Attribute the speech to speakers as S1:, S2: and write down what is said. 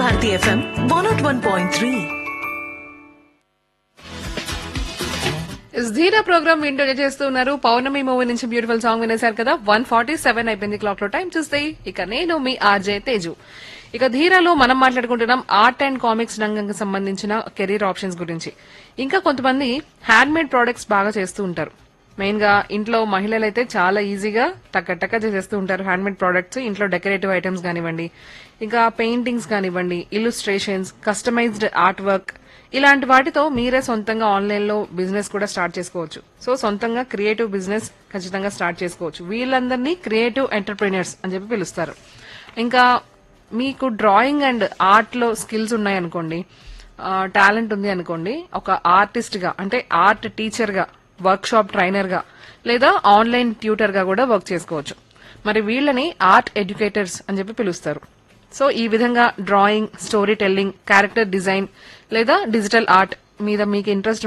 S1: Bharati FM one naught one point three
S2: Dheera program వింటూ చేస్తున్నారు Pournami movie నుంచి బ్యూటిఫుల్ సాంగ్ వినేశారు కదా వన్ ఫార్టీ సెవెన్ అయిపోయింది క్లాక్ లో టైం చూస్తే ఇక నేను మీ ఆర్జే తేజు ఇక ధీరాలో మనం మాట్లాడుకుంటున్నాం ఆర్ట్ అండ్ కామిక్స్ రంగంకి సంబంధించిన కెరీర్ ఆప్షన్స్ గురించి ఇంకా కొంతమంది హ్యాండ్ మేడ్ ప్రొడక్ట్స్ బాగా చేస్తూ ఉంటారు మెయిన్ గా ఇంట్లో మహిళలు అయితే చాలా ఈజీగా టక్క టక్క చేసేస్తూ ఉంటారు హ్యాండ్ మేడ్ ప్రొడక్ట్స్ ఇంట్లో డెకరేటివ్ ఐటమ్స్ కానివ్వండి ఇంకా పెయింటింగ్స్ కానివ్వండి ఇల్లుస్ట్రేషన్స్ కస్టమైజ్డ్ ఆర్ట్ వర్క్ ఇలాంటి వాటితో మీరే సొంతంగా ఆన్లైన్ లో బిజినెస్ కూడా స్టార్ట్ చేసుకోవచ్చు సో సొంతంగా క్రియేటివ్ బిజినెస్ ఖచ్చితంగా స్టార్ట్ చేసుకోవచ్చు వీళ్ళందరినీ క్రియేటివ్ ఎంటర్ప్రీనియర్స్ అని చెప్పి పిలుస్తారు ఇంకా మీకు డ్రాయింగ్ అండ్ ఆర్ట్ లో స్కిల్స్ ఉన్నాయనుకోండి టాలెంట్ ఉంది అనుకోండి ఒక ఆర్టిస్ట్ గా అంటే ఆర్ట్ టీచర్ గా వర్క్ షాప్ ట్రైనర్ గా లేదా ఆన్లైన్ ట్యూటర్ గా కూడా వర్క్ చేసుకోవచ్చు మరి వీళ్ళని ఆర్ట్ ఎడ్యుకేటర్స్ అని చెప్పి పిలుస్తారు సో ఈ విధంగా drawing story telling character design లేదా డిజిటల్ ఆర్ట్ మీద మీకు ఇంట్రెస్ట్